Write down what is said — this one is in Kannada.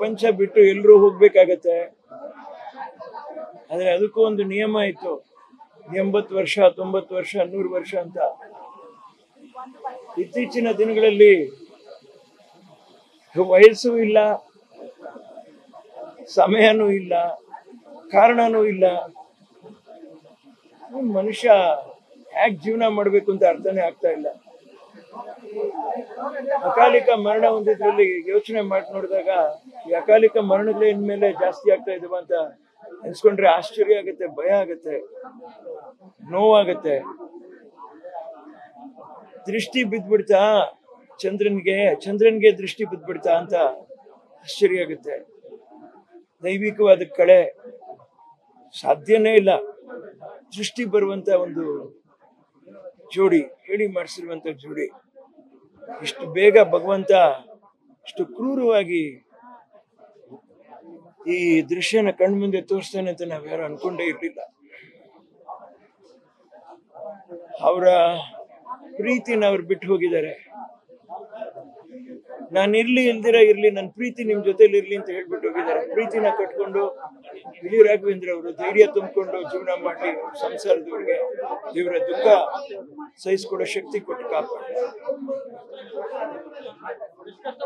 ಪ್ರಪಂಚ ಬಿಟ್ಟು ಎಲ್ಲರೂ ಹೋಗ್ಬೇಕಾಗತ್ತೆ ಆದ್ರೆ ಅದಕ್ಕೂ ಒಂದು ನಿಯಮ ಇತ್ತು ಎಂಬತ್ತು ವರ್ಷ ತೊಂಬತ್ತು ವರ್ಷ ನೂರು ವರ್ಷ ಅಂತ ಇತ್ತೀಚಿನ ದಿನಗಳಲ್ಲಿ ವಯಸ್ಸು ಇಲ್ಲ ಸಮಯನೂ ಇಲ್ಲ ಕಾರಣನೂ ಇಲ್ಲ ಮನುಷ್ಯ ಹ್ಯಾಕ್ ಜೀವನ ಮಾಡ್ಬೇಕು ಅಂತ ಅರ್ಥನೇ ಆಗ್ತಾ ಇಲ್ಲ ಅಕಾಲಿಕ ಮರಣ ಹೊಂದಿದ್ರಲ್ಲಿ ಯೋಚನೆ ಮಾಡಿ ನೋಡಿದಾಗ ಈ ಅಕಾಲಿಕ ಮರಣಗಳೇ ಇನ್ಮೇಲೆ ಜಾಸ್ತಿ ಆಗ್ತಾ ಇದಾವ ಅಂತ ಎನ್ಸ್ಕೊಂಡ್ರೆ ಆಶ್ಚರ್ಯ ಆಗುತ್ತೆ ಭಯ ಆಗುತ್ತೆ ನೋವಾಗತ್ತೆ ದೃಷ್ಟಿ ಬಿದ್ದ್ಬಿಡ್ತಾ ಚಂದ್ರನ್ಗೆ ಚಂದ್ರನ್ಗೆ ದೃಷ್ಟಿ ಬಿದ್ದ್ಬಿಡ್ತಾ ಅಂತ ಆಶ್ಚರ್ಯ ಆಗುತ್ತೆ ದೈವಿಕವಾದ ಕಳೆ ಸಾಧ್ಯನೇ ಇಲ್ಲ ದೃಷ್ಟಿ ಬರುವಂತ ಒಂದು ಜೋಡಿ ಹೇಳಿ ಮಾಡಿಸಿರುವಂತ ಜೋಡಿ ಇಷ್ಟು ಬೇಗ ಭಗವಂತ ಇಷ್ಟು ಕ್ರೂರವಾಗಿ ಈ ದೃಶ್ಯನ ಕಣ್ಮುಂದೆ ತೋರಿಸ್ತಾನೆ ಅಂತ ನಾವ್ಯಾರು ಅನ್ಕೊಂಡೇ ಇರ್ಲಿಲ್ಲ ಅವರ ಪ್ರೀತಿನ ಅವ್ರು ಬಿಟ್ಟು ಹೋಗಿದ್ದಾರೆ ನಾನು ಇರ್ಲಿ ಇಲ್ದಿರ ಇರ್ಲಿ ನನ್ನ ಪ್ರೀತಿ ನಿಮ್ ಜೊತೆಲಿ ಇರ್ಲಿ ಅಂತ ಹೇಳ್ಬಿಟ್ಟು ಹೋಗಿದ್ದಾರೆ ಪ್ರೀತಿನ ಕಟ್ಕೊಂಡು ಇಳಿ ರಾಘವೇಂದ್ರ ಅವರು ಧೈರ್ಯ ತುಂಬಿಕೊಂಡು ಜೀವನ ಮಾಡಿ ಸಂಸಾರದವ್ರಿಗೆ ಇವರ ದುಃಖ ಸಹಿಸ್ಕೊಡೋ ಶಕ್ತಿ ಕೊಟ್ಟು ಕಾಪಾಡ